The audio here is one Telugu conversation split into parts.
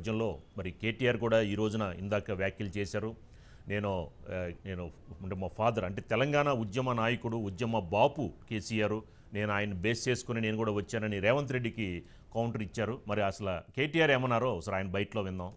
నేపథ్యంలో మరి కేటీఆర్ కూడా ఈ రోజున ఇందాక వ్యాఖ్యలు చేశారు నేను ఆ, నేను అంటే మా ఫాదర్ అంటే తెలంగాణ ఉద్యమ నాయకుడు ఉద్యమ బాపు కేసీఆర్ నేను ఆయన బేస్ చేసుకుని నేను కూడా వచ్చానని రేవంత్ రెడ్డికి కౌంటర్ ఇచ్చారు మరి అసలు కేటీఆర్ ఏమన్నారో ఒకసారి ఆయన బయటలో విందాం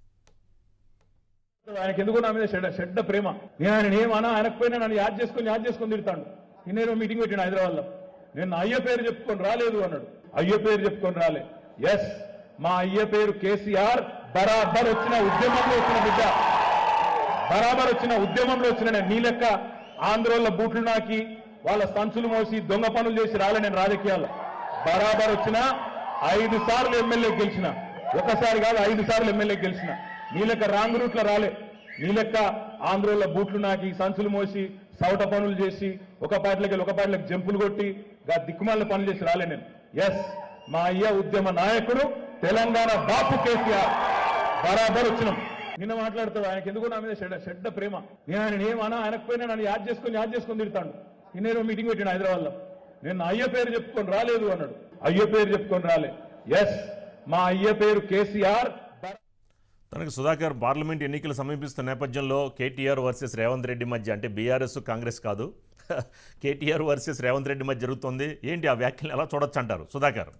ఆయనకి ఎందుకు నా మీద చెడ్డ చెడ్డ ప్రేమ నేను ఆయన ఏమన్నా ఆయనకపోయినా నన్ను యాద్ చేసుకొని యాద్ చేసుకొని తిడతాడు నిన్నేరో మీటింగ్ పెట్టిన హైదరాబాద్ లో నేను నా అయ్య పేరు చెప్పుకొని రాలేదు అన్నాడు అయ్య పేరు చెప్పుకొని రాలే ఎస్ మా అయ్య పేరు కేసీఆర్ బరాబర్ వచ్చిన ఉద్యమంలో వచ్చిన బిడ్డ బరాబర్ వచ్చిన ఉద్యమంలో వచ్చిన నేను నీ లెక్క ఆంధ్రోళ్ళ బూట్లు నాకి వాళ్ళ సంచులు మోసి దొంగ పనులు చేసి రాలే నేను రాజకీయాల్లో బరాబర్ వచ్చిన ఐదు సార్లు ఎమ్మెల్యే గెలిచిన ఒకసారి కాదు ఐదు సార్లు ఎమ్మెల్యే గెలిచిన నీ లెక్క రాంగ్ రూట్లో రాలే నీ లెక్క ఆంధ్రోళ్ళ బూట్లు నాకి సంచులు మోసి సౌట పనులు చేసి ఒక పార్టీలకి వెళ్ళి ఒక పార్టీలకు జంపులు కొట్టి గా దిక్కుమాల పనులు చేసి రాలే నేను ఎస్ మా అయ్య ఉద్యమ నాయకుడు తెలంగాణ బాపు కేసీఆర్ బరాబర్ వచ్చినాం నిన్న మాట్లాడుతాడు ఆయనకి ఎందుకు నా మీద చెడ్డ చెడ్డ ప్రేమ నేను ఆయన ఏమన్నా ఆయనకపోయినా నన్ను యాద్ చేసుకొని యాద్ చేసుకొని తిడతాడు నిన్నేరో మీటింగ్ పెట్టిన హైదరాబాద్ లో నేను నా అయ్య పేరు చెప్పుకొని రాలేదు అన్నాడు అయ్య పేరు చెప్పుకొని రాలే ఎస్ మా అయ్య పేరు కేసీఆర్ తనకు సుధాకర్ పార్లమెంట్ ఎన్నికలు సమీపిస్తున్న నేపథ్యంలో కేటీఆర్ వర్సెస్ రేవంత్ రెడ్డి మధ్య అంటే బీఆర్ఎస్ కాంగ్రెస్ కాదు కేటీఆర్ వర్సెస్ రేవంత్ రెడ్డి మధ్య జరుగుతుంది ఏంటి ఆ వ్యాఖ్యలు ఎలా చూడొచ్చు అంటారు సుధాకర్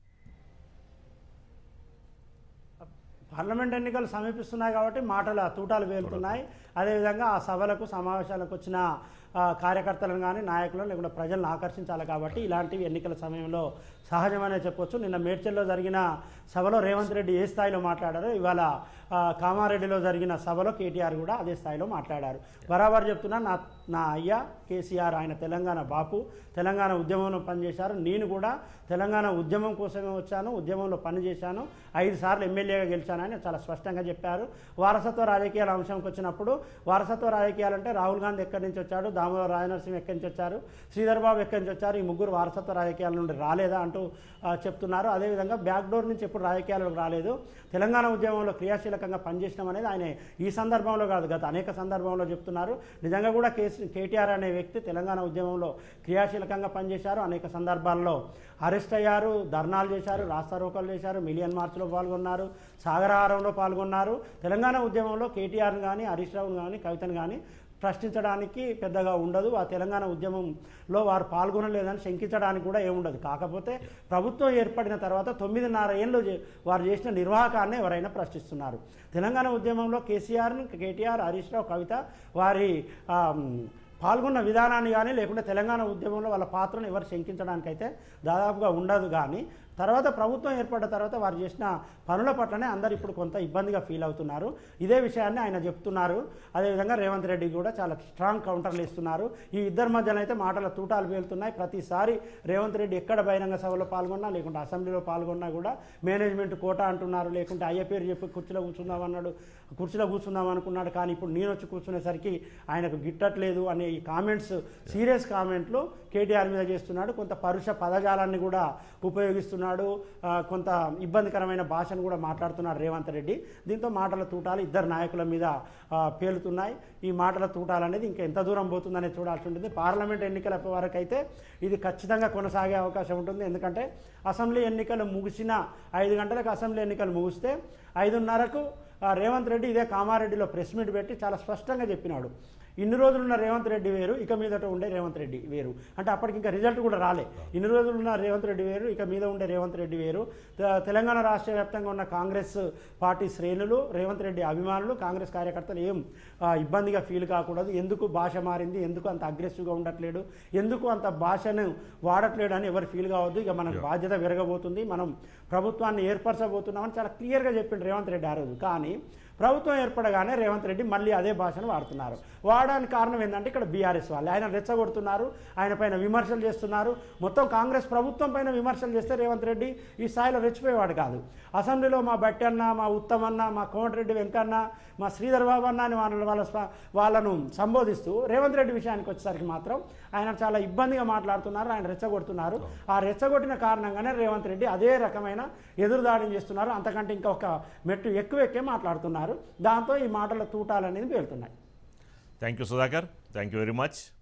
పార్లమెంట్ ఎన్నికలు సమీపిస్తున్నాయి కాబట్టి మాటలు తూటాలు వేలుతున్నాయి అదేవిధంగా ఆ సభలకు సమావేశాలకు వచ్చిన ఆ, కార్యకర్తలను కానీ నాయకులను లేకుండా ప్రజలను ఆకర్షించాలి కాబట్టి ఇలాంటివి ఎన్నికల సమయంలో సహజమనే చెప్పొచ్చు నిన్న మేడ్చల్లో జరిగిన సభలో రేవంత్ రెడ్డి ఏ స్థాయిలో మాట్లాడారో ఇవాళ ఆ, కామారెడ్డిలో జరిగిన సభలో కేటీఆర్ కూడా అదే స్థాయిలో మాట్లాడారు బరాబర్ చెప్తున్నా నా నా అయ్య కేసీఆర్ ఆయన తెలంగాణ బాపు తెలంగాణ ఉద్యమంలో పనిచేశారు నేను కూడా తెలంగాణ ఉద్యమం కోసమే వచ్చాను ఉద్యమంలో పనిచేశాను ఐదు సార్లు ఎమ్మెల్యేగా గెలిచానని చాలా స్పష్టంగా చెప్పారు వారసత్వ రాజకీయాల అంశంకి వచ్చినప్పుడు వారసత్వ రాజకీయాలు అంటే రాహుల్ గాంధీ ఎక్కడి నుంచి వచ్చాడు దామోదర్ రాజనరసింహ ఎక్కడి నుంచి వచ్చారు శ్రీధర్ బాబు ఎక్కడి నుంచి వచ్చారు ఈ ముగ్గురు వారసత్వ రాజకీయాల నుండి రాలేదా అంటూ ఆ, చెప్తున్నారు అదేవిధంగా బ్యాక్ డోర్ నుంచి ఎప్పుడు రాజకీయాలకు రాలేదు తెలంగాణ ఉద్యమంలో క్రియాశీలకంగా పనిచేయడం అనేది ఆయన ఈ సందర్భంలో కాదు గత అనేక సందర్భంలో చెప్తున్నారు నిజంగా కూడా కేసీ కేటీఆర్ అనే వ్యక్తి తెలంగాణ ఉద్యమంలో క్రియాశీలకంగా పనిచేశారు అనేక సందర్భాల్లో అరెస్ట్ అయ్యారు ధర్నాలు చేశారు రాస్తారోకలు చేశారు మిలియన్ మార్చ్లో పాల్గొన్నారు సాగరహారంలో పాల్గొన్నారు తెలంగాణ ఉద్యమంలో కేటీఆర్ని కానీ హరీష్ రావును కానీ కవితను కానీ ప్రశ్నించడానికి పెద్దగా ఉండదు ఆ తెలంగాణ ఉద్యమంలో వారు పాల్గొనలేదని శంకించడానికి కూడా ఏముండదు కాకపోతే ప్రభుత్వం ఏర్పడిన తర్వాత తొమ్మిదిన్నర ఏళ్ళు చే- వారు చేసిన నిర్వాహకాన్ని ఎవరైనా ప్రశ్నిస్తున్నారు తెలంగాణ ఉద్యమంలో కేసీఆర్ను కేటీఆర్ హరీష్ రావు కవిత వారి ఆ, పాల్గొన్న విధానాన్ని కానీ లేకుంటే తెలంగాణ ఉద్యమంలో వాళ్ళ పాత్రను ఎవరు శంకించడానికైతే దాదాపుగా ఉండదు కానీ తర్వాత ప్రభుత్వం ఏర్పడ్డ తర్వాత వారు చేసిన పనుల పట్లనే అందరు ఇప్పుడు కొంత ఇబ్బందిగా ఫీల్ అవుతున్నారు ఇదే విషయాన్ని ఆయన చెప్తున్నారు అదేవిధంగా రేవంత్ రెడ్డి కూడా చాలా స్ట్రాంగ్ కౌంటర్లు ఇస్తున్నారు ఈ ఇద్దరి మధ్యన అయితే మాటల తూటాలు పేలుతున్నాయి ప్రతిసారి రేవంత్ రెడ్డి ఎక్కడ బహిరంగ సభలో పాల్గొన్నా లేకుంటే అసెంబ్లీలో పాల్గొన్నా కూడా మేనేజ్మెంట్ కోట అంటున్నారు లేకుంటే అయ్య పేరు చెప్పి కుర్చీలో కూర్చుందాం అన్నాడు కుర్చీలో కూర్చుందాం అనుకున్నాడు కానీ ఇప్పుడు నేను వచ్చి కూర్చునేసరికి ఆయనకు గిట్టట్లేదు అనే ఈ కామెంట్స్ సీరియస్ కామెంట్లు కేటీఆర్ మీద చేస్తున్నాడు కొంత పరుష పదజాలాన్ని కూడా ఉపయోగిస్తున్నాడు ఆ, కొంత ఇబ్బందికరమైన భాషను కూడా మాట్లాడుతున్నాడు రేవంత్ రెడ్డి దీంతో మాటల తూటాలు ఇద్దరు నాయకుల మీద ఆ, పేలుతున్నాయి ఈ మాటల తూటాలు అనేది ఇంకా ఎంత దూరం పోతుందనేది చూడాల్సి ఉంటుంది పార్లమెంట్ ఎన్నికల వరకు అయితే ఇది ఖచ్చితంగా కొనసాగే అవకాశం ఉంటుంది ఎందుకంటే అసెంబ్లీ ఎన్నికలు ముగిసిన ఐదు గంటలకు అసెంబ్లీ ఎన్నికలు ముగిస్తే ఐదున్నరకు ఆ, రేవంత్ రెడ్డి ఇదే కామారెడ్డిలో ప్రెస్ మీట్ పెట్టి చాలా స్పష్టంగా చెప్పినాడు ఇన్ని రోజులున్న రేవంత్ రెడ్డి వేరు ఇక మీదట ఉండే రేవంత్ రెడ్డి వేరు అంటే అప్పటికి ఇంకా రిజల్ట్ కూడా రాలే ఇన్ని రోజులున్న రేవంత్ రెడ్డి వేరు ఇక మీద ఉండే రేవంత్ రెడ్డి వేరు తె- తెలంగాణ రాష్ట్ర వ్యాప్తంగా ఉన్న కాంగ్రెస్ పార్టీ శ్రేణులు రేవంత్ రెడ్డి అభిమానులు కాంగ్రెస్ కార్యకర్తలు ఏం ఆ, ఇబ్బందిగా ఫీల్ కాకూడదు ఎందుకు భాష మారింది ఎందుకు అంత అగ్రెసివ్గా ఉండట్లేడు ఎందుకు అంత భాషను వాడట్లేడు అని ఎవరు ఫీల్ కావద్దు ఇక మనకు బాధ్యత విరగబోతుంది మనం ప్రభుత్వాన్ని ఏర్పరచబోతున్నామని చాలా క్లియర్గా చెప్పిండు రేవంత్ రెడ్డి ఆ రోజు కానీ ప్రభుత్వం ఏర్పడగానే రేవంత్ రెడ్డి మళ్ళీ అదే భాషను వాడుతున్నారు వాడడానికి కారణం ఏంటంటే ఇక్కడ బీఆర్ఎస్ వాళ్ళు ఆయన రెచ్చగొడుతున్నారు ఆయన పైన విమర్శలు చేస్తున్నారు మొత్తం కాంగ్రెస్ ప్రభుత్వం పైన విమర్శలు చేస్తే రేవంత్ రెడ్డి ఈ స్థాయిలో రెచ్చిపోయేవాడు కాదు అసెంబ్లీలో మా బట్టి అన్న మా ఉత్తమన్న మా కోమటిరెడ్డి వెంకన్న మా శ్రీధర్ బాబు అన్న అని వాళ్ళ వాళ్ళ స్వ- వాళ్ళను సంబోధిస్తూ రేవంత్ రెడ్డి విషయానికి వచ్చేసరికి మాత్రం ఆయన చాలా ఇబ్బందిగా మాట్లాడుతున్నారు ఆయన రెచ్చగొడుతున్నారు ఆ రెచ్చగొట్టిన కారణంగానే రేవంత్ రెడ్డి అదే రకమైన ఎదురుదాడిని చేస్తున్నారు అంతకంటే ఇంకా ఒక మెట్టు ఎక్కువ ఎక్కే మాట్లాడుతున్నారు దాంతో ఈ మాటల తూటాలు అనేది పేలుతున్నాయి thank you Sudhakar thank you very much